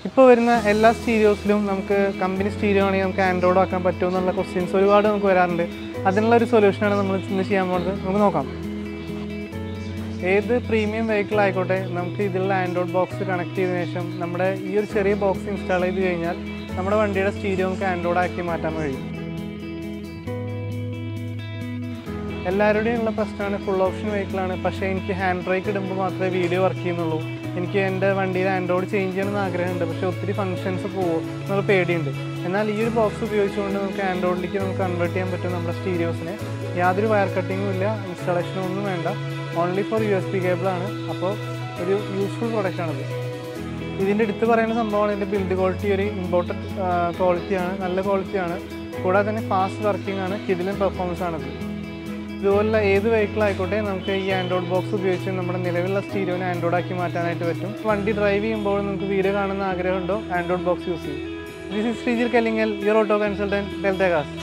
ഇപ്പോൾ വരുന്ന എല്ലാ സ്റ്റീരിയോസിലും നമുക്ക് കമ്പനി സ്റ്റീരിയോ ആണെങ്കിൽ നമുക്ക് ആൻഡ്രോയിഡ് ആക്കാൻ പറ്റുമോ എന്നുള്ള ക്വസ്റ്റ്യൻസ് ഒരുപാട് നമുക്ക് വരാറുണ്ട് അതിനുള്ള ഒരു സൊല്യൂഷനാണ് നമ്മൾ ഇന്ന് ചെയ്യാൻ പോകുന്നത് നമുക്ക് നോക്കാം ഏത് പ്രീമിയം വെഹിക്കിൾ ആയിക്കോട്ടെ നമുക്ക് ഇതിലുള്ള ആൻഡ്രോയിഡ് ബോക്സ് കണക്ട് ചെയ്തതിനു ശേഷം നമ്മുടെ ഈ ഒരു ചെറിയ ബോക്സ് ഇൻസ്റ്റാൾ ചെയ്ത് കഴിഞ്ഞാൽ നമ്മുടെ വണ്ടിയുടെ സ്റ്റീരിയോ നമുക്ക് ആൻഡ്രോയിഡ് ആക്കി മാറ്റാൻ കഴിയും എല്ലാവരുടെയും ഉള്ള പ്രശ്നമാണ് ഫുൾ ഓപ്ഷൻ വെഹിക്കിളാണ് പക്ഷേ എനിക്ക് ഹാൻഡ് ബ്രേക്ക് ഇടുമ്പോൾ മാത്രമേ വീഡിയോ വർക്ക് ചെയ്യുന്നുള്ളൂ എനിക്ക് എൻ്റെ വണ്ടിയിൽ ആൻഡ്രോയിഡ് ചേഞ്ച് ചെയ്യണമെന്ന് ആഗ്രഹമുണ്ട് പക്ഷേ ഒത്തിരി ഫങ്ഷൻസ് പോകും എന്നുള്ള പേടിയുണ്ട് എന്നാൽ ഈ ഒരു ബോക്സ് ഉപയോഗിച്ചുകൊണ്ട് നമുക്ക് ആൻഡ്രോയിഡിലേക്ക് നമുക്ക് കൺവേർട്ട് ചെയ്യാൻ പറ്റും നമ്മുടെ സ്റ്റീരിയോസിനെ യാതൊരു വയർ കട്ടിങ്ങും ഇല്ല ഇൻസ്റ്റാളേഷനും ഒന്നും വേണ്ട only four U S B കേബിളാണ് അപ്പോൾ ഒരു യൂസ്ഫുൾ പ്രൊഡക്റ്റാണിത് ഇതിൻ്റെ എടുത്ത് പറയുന്ന സംഭവമാണ് ഇതിൻ്റെ ബിൽഡ് ക്വാളിറ്റി ഒരു ഇമ്പോർട്ടൻറ്റ് ക്വാളിറ്റിയാണ് നല്ല ക്വാളിറ്റിയാണ് കൂടാതെ തന്നെ ഫാസ്റ്റ് വർക്കിംഗ് ആണ് കിതിലും പെർഫോമൻസ് ആണിത് ഇതുപോലുള്ള ഏത് വെഹിക്കിൾ ആയിക്കോട്ടെ നമുക്ക് ഈ ആൻഡ്രോയിഡ് ബോക്സ് ഉപയോഗിച്ച് നമ്മുടെ നിലവിലുള്ള സ്റ്റീരിയോനെ ആൻഡ്രോയിഡ് ആക്കി മാറ്റാനായിട്ട് പറ്റും വണ്ടി ഡ്രൈവ് ചെയ്യുമ്പോൾ നമുക്ക് വീഡിയോ കാണുന്ന ആഗ്രഹമുണ്ടോ ആൻഡ്രോയിഡ് ബോക്സ് യൂസ് ചെയ്യും this is Sreejil Kallingal your auto consultant delta കാസ്